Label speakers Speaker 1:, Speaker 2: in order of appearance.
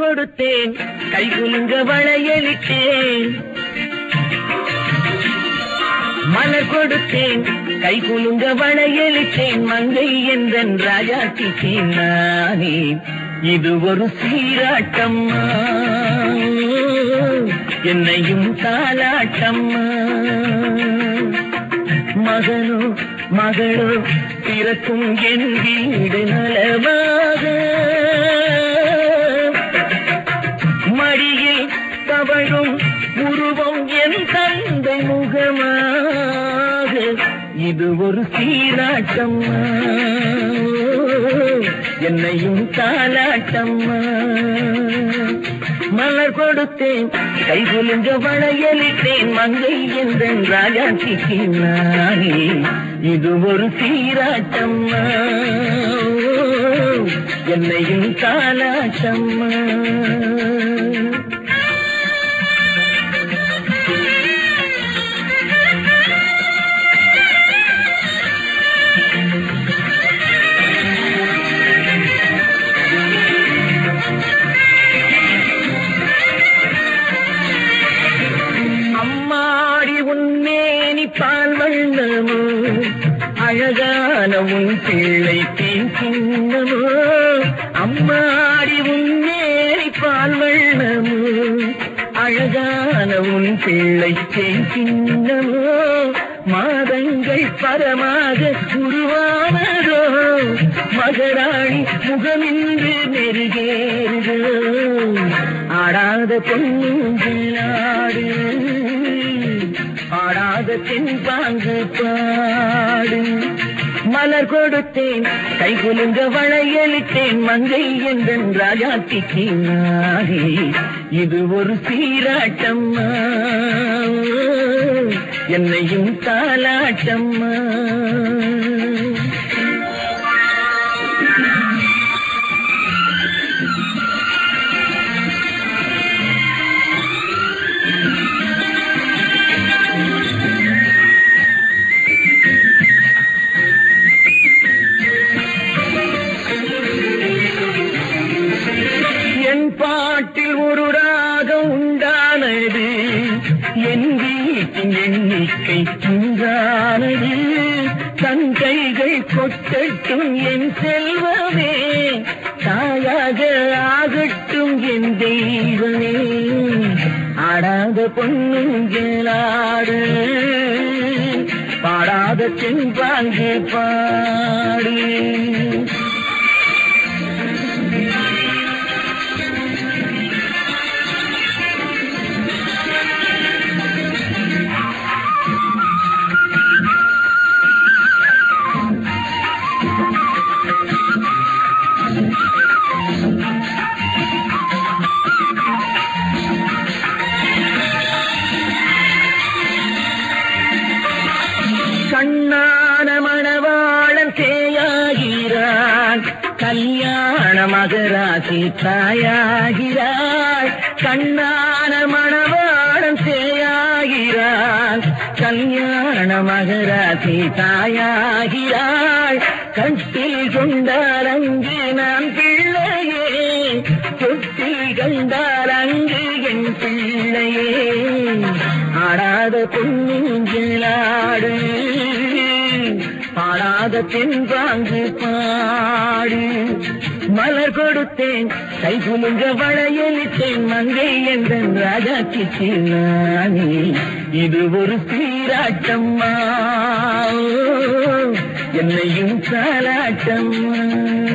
Speaker 1: கொடுத்தேன் கை குலுங்க வளையலிட்டேன் மலர் கொடுத்தேன் கை குலுங்க வளையலிட்டேன் மங்கை என்றன் ராஜாத்திக்கு நானே இது ஒரு சீராட்டம்மா என்னையும் தாலாட்டம்மா மகனோ மகளோ பிறக்கும் என் வீடு நலமாக மடியில் தவழும் உருவம் என் தந்தை முகமாக இது ஒரு சீராட்டம்மா என்னையும் தாலாட்டம்மா மலர் கொடுத்தேன் கை குலுங்க வளையலிட்டேன் மங்கை என்றன் ராஜாத்திக்கு நானே இது ஒரு சீராட்டம்மா என்னையும் தாலாட்டம்மா அம்மாடி உன்மேனி பால் வண்ணமோ அழகான உன் பிள்ளை தேன் சின்னமோ அம்மாடி உன்மேனி பால் வண்ணமோ அழகான உன் பிள்ளை தேன் சின்னமோ மாதங்கள் பரமாக உருவானதோ மகராணி முகமின்று நெருகேறுதோ ஆடாத பொன்னுங்களாடு ஆடாத தென்பாங்கு பாடு மலர் கொடுத்தேன் கை குலுங்க வளையலிட்டேன் மங்கை என்றன் ராஜாத்திக்கு நானே இது ஒரு சீராட்டம்மா என்னையும் தாலாட்டம்மா என் பாட்டில் ஒரு ராகம் உண்டானது என் வீட்டின் எண்ணிக்கை உண்டானது தன் கைகள் கொட்டட்டும் என் செல்வமே தாயாக ஆகட்டும் என் தெய்வமே ஆடாத பொண்ணுங்களாடு பாடாத சென்பாங்கு பாடு கண்ணான மணவாளன் தேயாகிறான் கல்யாண மகராசி தாயாகிறாள் கண்ணான மணவாளன் தேயாகிறான் கல்யாண மகராசி தாயாகிறாள் கட்டில் கொண்டார் அங்கு நான் பிள்ளையே தொட்டில் கண்டார் அங்கு என் பிள்ளையே ஆடாத பொன்னிஞ்சலாடு பாடாத தென்பாங்கு பாடு மலர் கொடுத்தேன் கை குலுங்க வளையலிட்டேன் மங்கை என்றன் ராஜாக்கு நானே இது ஒரு சீராட்டம்மா என்னையும் சாலாட்டம்மா